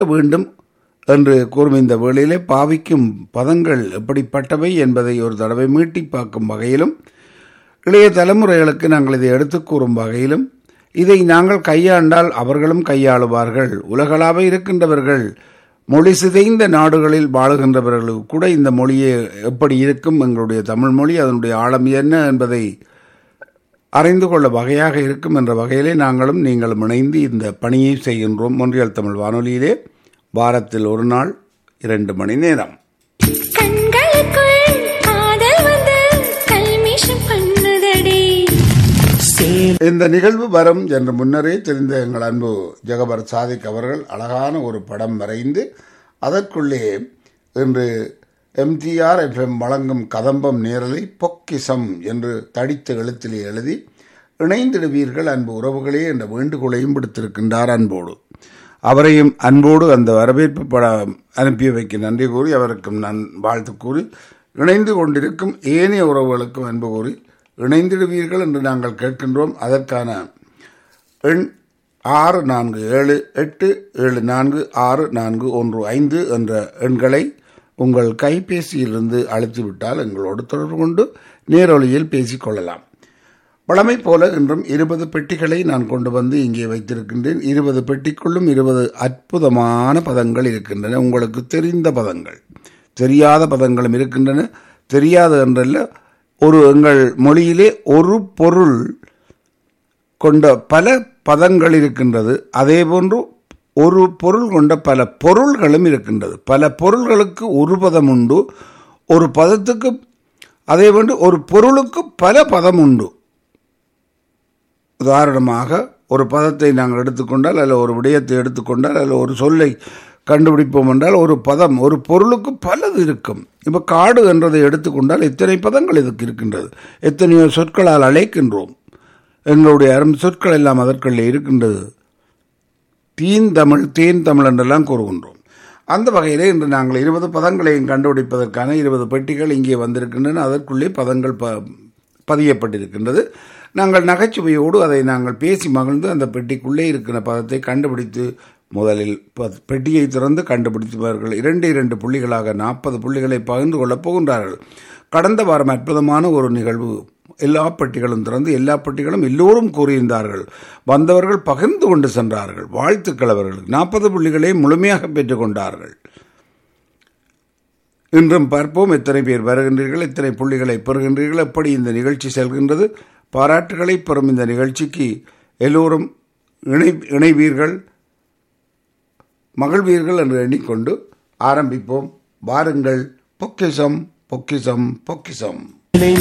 வேண்டும் என்று கூறும் இந்த வேளையிலே பாவிக்கும் பதங்கள் எப்படிப்பட்டவை என்பதை ஒரு தடவை மீட்டி பார்க்கும் வகையிலும் இளைய தலைமுறைகளுக்கு நாங்கள் இதை எடுத்துக் கூறும் வகையிலும் இதை நாங்கள் கையாண்டால் அவர்களும் கையாளுவார்கள் உலகளாவ இருக்கின்றவர்கள் மொழி சிதைந்த நாடுகளில் வாழுகின்றவர்களுக்கு கூட இந்த மொழியே எப்படி இருக்கும் எங்களுடைய தமிழ் மொழி அதனுடைய ஆழம் என்ன என்பதை அறிந்து கொள்ள வகையாக இருக்கும் என்ற வகையிலே நாங்களும் நீங்களும் இணைந்து இந்த பணியை செய்கின்றோம் ஒன்றியல் தமிழ் வானொலியிலே வாரத்தில் ஒரு நாள் இரண்டு மணி நேரம் கண்களுக்குள் காதல் வந்து கல்மிஷம் பண்ணுதடி இந்த நிகழ்வு வரும் என்று முன்னரே தெரிந்த எங்கள் அன்பு ஜெகபர் சாதிக் அவர்கள் அழகான ஒரு படம் வரைந்து அதற்குள்ளே இன்று எம்டிஆர் எஃப்எம் வழங்கும் கதம்பம் நேரலை பொக்கிசம் என்று தடித்த எழுத்திலே எழுதி இணைந்திடுவீர்கள் அன்பு உறவுகளே என்ற வேண்டுகோளையும் விடுத்திருக்கின்றார் அன்போடு அவரையும் அன்போடு அந்த வரவேற்பு படம் அனுப்பி வைக்க நன்றி கூறி அவருக்கும் நான் வாழ்த்து கூறி இணைந்து கொண்டிருக்கும் ஏனைய உறவுகளுக்கும் அன்பு கூறி இணைந்திடுவீர்கள் என்று நாங்கள் கேட்கின்றோம் அதற்கான எண் ஆறு நான்கு ஏழு எட்டு ஏழு நான்கு ஆறு நான்கு ஒன்று ஐந்து என்ற எண்களை உங்கள் கைபேசியிலிருந்து அழைத்துவிட்டால் எங்களோடு தொடர்பு கொண்டு நேரொலியில் பேசிக்கொள்ளலாம் வழமை போல இன்றும் இருபது பெட்டிகளை நான் கொண்டு வந்து இங்கே வைத்திருக்கின்றேன் இருபது பெட்டிக்குள்ளும் இருபது அற்புதமான பதங்கள் இருக்கின்றன உங்களுக்கு தெரிந்த பதங்கள் தெரியாத பதங்களும் இருக்கின்றன தெரியாத என்றல்ல ஒரு எங்கள் மொழியிலே ஒரு பொருள் கொண்ட பல பதங்கள் இருக்கின்றது அதே போன்று ஒரு பொருள் கொண்ட பல பொருள்களும் இருக்கின்றது பல பொருள்களுக்கு ஒரு பதம் உண்டு ஒரு பதத்துக்கு அதே போன்று ஒரு பொருளுக்கு பல பதம் உண்டு உதாரணமாக ஒரு பதத்தை நாங்கள் எடுத்துக்கொண்டால் அதில் ஒரு விடயத்தை எடுத்துக்கொண்டால் அதில் ஒரு சொல்லை கண்டுபிடிப்போம் என்றால் ஒரு பதம் ஒரு பொருளுக்கு பலது இருக்கும் இப்போ காடு என்றதை எடுத்துக்கொண்டால் எத்தனை பதங்கள் இதுக்கு இருக்கின்றது எத்தனையோ சொற்களால் அழைக்கின்றோம் எங்களுடைய அரும் சொற்கள் எல்லாம் அதற்குள்ளே இருக்கின்றது தீன் தமிழ் தேன் தமிழ் என்றெல்லாம் கூறுகின்றோம் அந்த வகையிலே இன்று நாங்கள் இருபது பதங்களையும் கண்டுபிடிப்பதற்கான இருபது பெட்டிகள் இங்கே வந்திருக்கின்றன அதற்குள்ளே பதங்கள் ப பதியப்பட்டிருக்கின்றது நாங்கள் நகைச்சுவையோடு அதை நாங்கள் பேசி மகிழ்ந்து அந்த பெட்டிக்குள்ளே இருக்கிற பதத்தை கண்டுபிடித்து முதலில் ப- பெட்டியை திறந்து கண்டுபிடித்தவர்கள் இரண்டு இரண்டு புள்ளிகளாக நாற்பது புள்ளிகளை பகிர்ந்து கொள்ளப் போகின்றார்கள் கடந்த வாரம் அற்புதமான ஒரு நிகழ்வு எல்லா பெட்டிகளும் திறந்து எல்லா பெட்டிகளும் எல்லோரும் கூறியிருந்தார்கள் வந்தவர்கள் பகிர்ந்து கொண்டு சென்றார்கள் வாழ்த்துக்கள் அவர்களுக்கு நாற்பது புள்ளிகளை முழுமையாக பெற்றுக்கொண்டார்கள் இன்றும் பார்ப்போம் எத்தனை பேர் வருகின்றீர்கள் எத்தனை புள்ளிகளை பெறுகின்றீர்கள் எப்படி இந்த நிகழ்ச்சி செல்கின்றது பாராட்டுகளை பெறும் இந்த நிகழ்ச்சிக்கு எல்லோரும் இணை இணைவீர்கள் மகிழ்வீர்கள் என்று எண்ணிக்கொண்டு ஆரம்பிப்போம் வாருங்கள் பொக்கிசம் பொக்கிசம் பொக்கிசம்